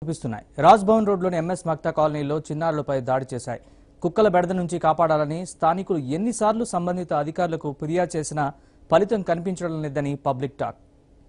చూపిస్తున్నాయి రాజ్భవన్ రోడ్లోని ఎంఎస్ మక్తా కాలనీలో చిన్నారులపై దాడి చేశాయి కుక్కల బెడద నుంచి కాపాడాలని స్థానికులు ఎన్నిసార్లు సంబంధిత అధికారులకు ఫిర్యాదు చేసినా ఫలితం కనిపించడం లేదని పబ్లిక్ టాక్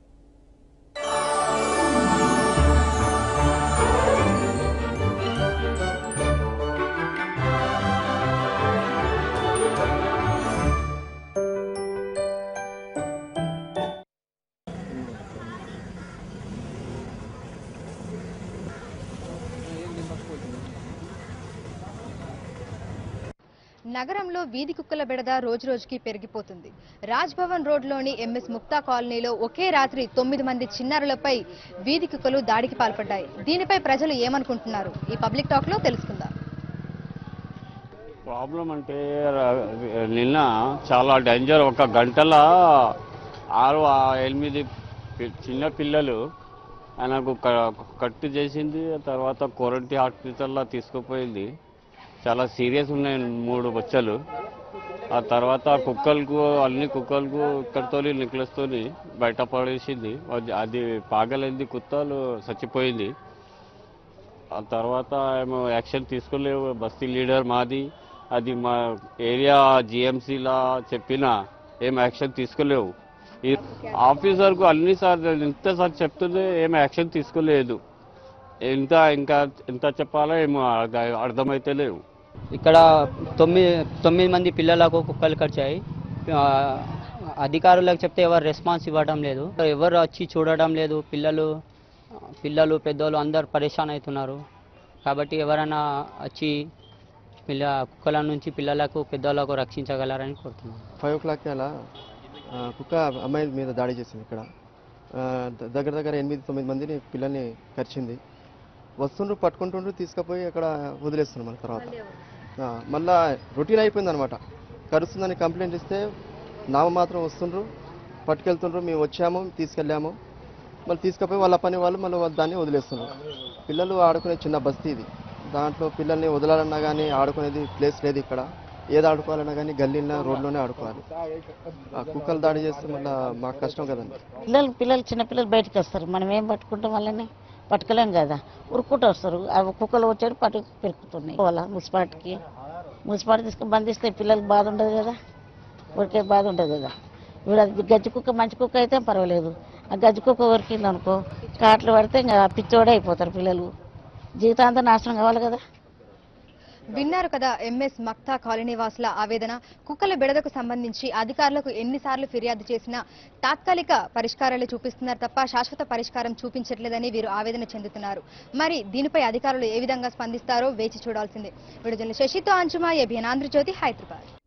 నగరంలో వీధి కుక్కల బెడద రోజురోజుకి పెరిగిపోతుంది రాజ్ భవన్ రోడ్లోని ఎంఎస్ ముక్తా కాలనీలో ఒకే రాత్రి తొమ్మిది మంది చిన్నారులపై వీధి కుక్కలు దాడికి పాల్పడ్డాయి దీనిపై ప్రజలు ఏమనుకుంటున్నారు ఈ పబ్లిక్ టాక్ లో తెలుసుకుందాం ప్రాబ్లం అంటే ర- నిన్న చాలా డేంజర్ ఒక గంటల ఆరు ఆ ఎనిమిది పి- చిన్న పిల్లలు ఆయనకు క- కట్టు చేసింది తర్వాత కోరంటీ హాస్పిటల్లో తీసుకుపోయింది చాలా సీరియస్ ఉన్నాయి మూడు బొచ్చలు ఆ తర్వాత కుక్కలకు అన్ని కుక్కలకు ఇక్కడితో నెక్లెస్తో బయట పడేసింది అది- అది పాగలైంది కుత్తలు చచ్చిపోయింది ఆ తర్వాత ఏమో యాక్షన్ తీసుకోలేవు బస్తీ లీడర్ మాది అది మా ఏరియా జిఎంసీలా చెప్పినా ఏం యాక్షన్ తీసుకోలేవు ఈ ఆఫీసర్కు అన్నిసార్లు ఇంతసార్లు చెప్తుంది ఏం యాక్షన్ తీసుకోలేదు ఎంత ఇంకా ఎంత చెప్పాలో ఏమో అర్థ- అర్థమైతే లేవు ఇక్కడ తొమ్మిది తొమ్మిది మంది పిల్లలకు కుక్కలు కరిచాయి ఆ, అధికారులకు చెప్తే ఎవరు రెస్పాన్స్ ఇవ్వడం లేదు ఎవరు వచ్చి చూడడం లేదు పిల్లలు పిల్లలు పెద్దోళ్ళు అందరు పరేషాన్ అవుతున్నారు కాబట్టి ఎవరైనా వచ్చి పిల్ల కుక్కల నుంచి పిల్లలకు పెద్దోళ్ళకు రక్షించగలరని కోరుతున్నాను ఫైవ్ ఓ క్లాక్కి అలా ఆ, కుక్క అమ్మాయి మీద దాడి చేసింది ఇక్కడ ఆ, ద- దగ్గర దగ్గర ఎనిమిది తొమ్మిది మందిని పిల్లల్ని కరిచింది వస్తుండ్రు పట్టుకుంటుండ్రు తీసుకుపోయి అక్కడ వదిలేస్తున్నారు మన తర్వాత ఆ, మళ్ళా రొటీన్ అయిపోయింది అనమాట కరుస్తుందని కంప్లైంట్ ఇస్తే నామ మాత్రం వస్తుండ్రు పట్టుకెళ్తుండ్రు మేము వచ్చాము తీసుకెళ్ళాము మళ్ళీ తీసుకుపోయి వాళ్ళ పని వాళ్ళు మళ్ళీ దాన్ని వదిలేస్తున్నారు పిల్లలు ఆడుకునే చిన్న బస్తీ ఇది దాంట్లో పిల్లల్ని వదలాలన్నా కానీ ఆడుకునేది ప్లేస్ లేదు ఇక్కడ ఏది ఆడుకోవాలన్నా కానీ గల్లీలో రోడ్లోనే ఆడుకోవాలి ఆ కుక్కలు దాడి చేస్తే మళ్ళీ మాకు కష్టం కదండి పిల్లలు పిల్లలు చిన్న పిల్లలు బయటకు వస్తారు మనం ఏం పట్టుకుంటాం వాళ్ళని పట్టుకోలేం కదా ఉరుక్కుంటూ వస్తారు అవి కుక్కలు వచ్చాడు పట్టు పెరుకుతున్నాయి వాళ్ళ మున్సిపాలిటీకి మున్సిపాలిటీ తీసుకుని బంధిస్తే పిల్లలకు బాధ ఉండదు కదా ఉరికే బాధ ఉండదు కదా ఇప్పుడు అది గజ్జి కుక్క మంచి కుక్క అయితే పర్వాలేదు ఆ గజ్జి కుక్క ఉరికింది అనుకో కాట్లు పడితే ఇంకా పిచ్చోడే అయిపోతారు పిల్లలు జీవితాంతం నాశనం కావాలి కదా విన్నారు కదా ఎంఎస్ మక్తా కాలనీ వాసుల ఆవేదన కుక్కల బెడదకు సంబంధించి అధికారులకు ఎన్నిసార్లు ఫిర్యాదు చేసినా తాత్కాలిక పరిష్కారాలు చూపిస్తున్నారు తప్ప శాశ్వత పరిష్కారం చూపించట్లేదని వీరు ఆవేదన చెందుతున్నారు మరి దీనిపై అధికారులు ఏ విధంగా స్పందిస్తారో వేచి చూడాల్సిందే విడుదల శశితో అంచుమా ఏబిఎన్ ఆంధ్రజ్యోతి హైదరాబాద్